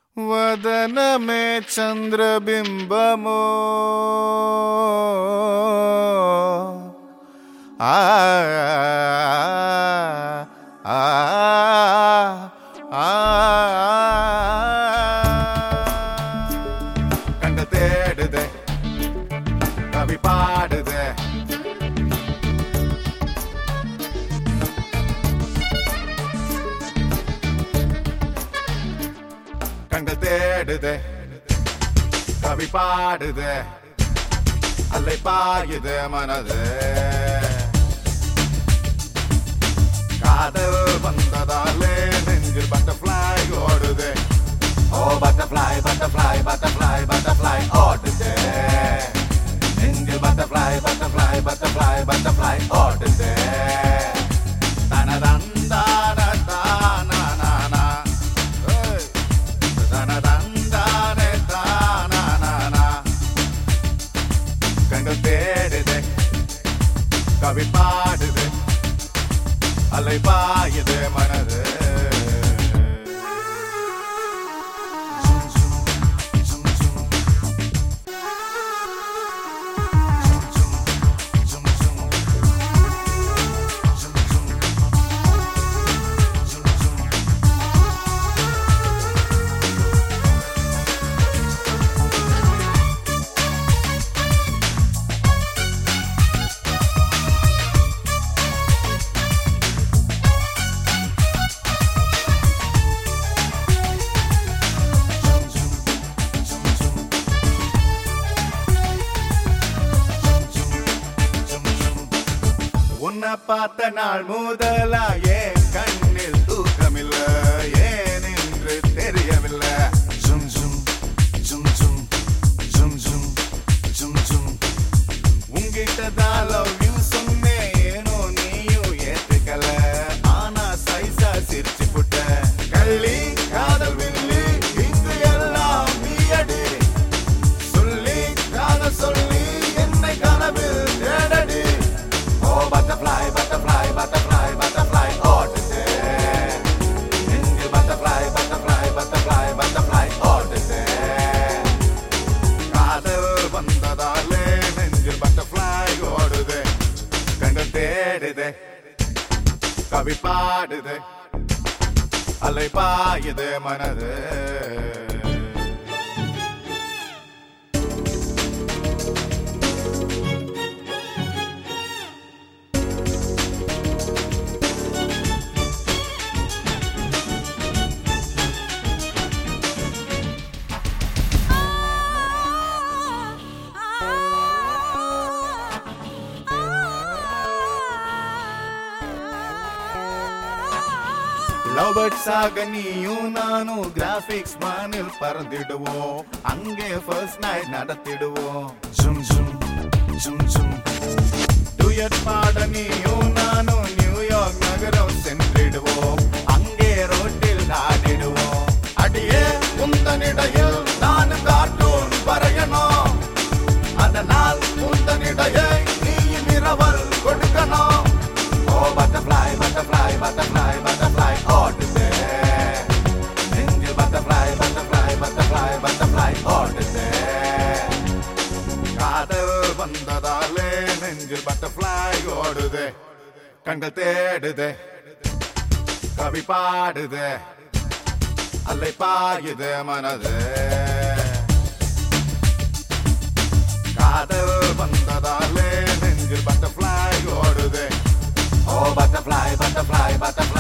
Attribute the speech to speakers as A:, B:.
A: వదనమే చంద్రబింబమో ఆ ఆ ఆ கண்ட தேடுதே கவி பாடுதே கண்கள் தேடுதே கவி பாடுதே அலை பாயுது மனது காதல் வந்ததாலே நெஞ்சில் பட்டர்ஃப்ளை ஓடுதே ஓ பட்டர்ஃப்ளை பட்டர்ஃப்ளை பட்டர்ஃப்ளை பட்டர்ஃப்ளை ஓடுதே நெஞ்சில் பட்டர்ஃப்ளை பட்டர்ஃப்ளை பட்டர்ஃப்ளை பட்டர்ஃப்ளை ஓடுதே தனதந்தான தானா ஏய் தனதந்தானே தானா கண்கள் தேடுதே கவி பாடுது அலை பாயுது மனது உன்னை பார்த்த நாள் முதலா ஏன் கண்ணில் தூக்கமில்ல ஏன் என்று தெரியவில்லை ஜும் ஜும் ஜும் ஜும் ஜும் ஜும் ஜும் ஜும் உங்கிட்ட தான் லவ் யூ சொன்னேன் ஏனோ நீயும் ஏத்துக்கல ஆனா சைஸா சிரிச்சு புட்ட கள்ளி காதல் வில்லி இங்கு எல்லாம் நீ அடி சொல்லி காதல் சொல்லி என்னை கனவில் தேடடி ஓ பட்டர்ஃப்ளை பட்டர்ஃப்ளை பட்டர்ஃப்ளை பட்டர்ஃப்ளை ஓடுதே நெஞ்சில் பட்டர்ஃப்ளை பட்டர்ஃப்ளை பட்டர்ஃப்ளை பட்டர்ஃப்ளை ஓடுதே காதல் வந்ததாலே நெஞ்சில் பட்டர்ஃப்ளை ஓடுதே கண்கள் தேடுதே கவி பாடுதே அலை பாயுது மனது லவ் பேர்ட்ஸ் ஆக நீயும் நானும் கிராபிக்ஸ் மானில் பறந்திடுவோம் அங்கே ஃபர்ஸ்ட் நைட் நடத்திடுவோம் ஜும் ஜும் ஜும் ஜும் டுயட் பாட நீயும் நானும் நியூயார்க் நகரம் சென்றிடுவோம் அங்கே ரோட்டில் ஆடிடுவோம் அடியே உந்தனிடையில் நானும் கார்ட்டூன் வரையணும் அதனால் உந்தனிடையை நீயும் இரவல் கொடுக்கணும் ஓ பட்டர்ஃப்ளை பட்டர்ஃப்ளை பட்டர்ஃப்ளை பட்டர்ஃப்ளை ஓடுதே நெஞ்சில் பட்டர்ஃப்ளை பட்டர்ஃப்ளை பட்டர்ஃப்ளை பட்டர்ஃப்ளை ஓடுதே காதல் வந்ததாலே நெஞ்சில் பட்டர்ஃப்ளை ஓடுதே கண்கள் தேடுதே கவி பாடுதே அலை பாயுது மனது காதல் வந்ததாலே நெஞ்சில் பட்டர்ஃப்ளை ஓடுதே ஓ பட்டர்ஃப்ளை பட்டர்ஃப்ளை பட்டர்ஃப்ளை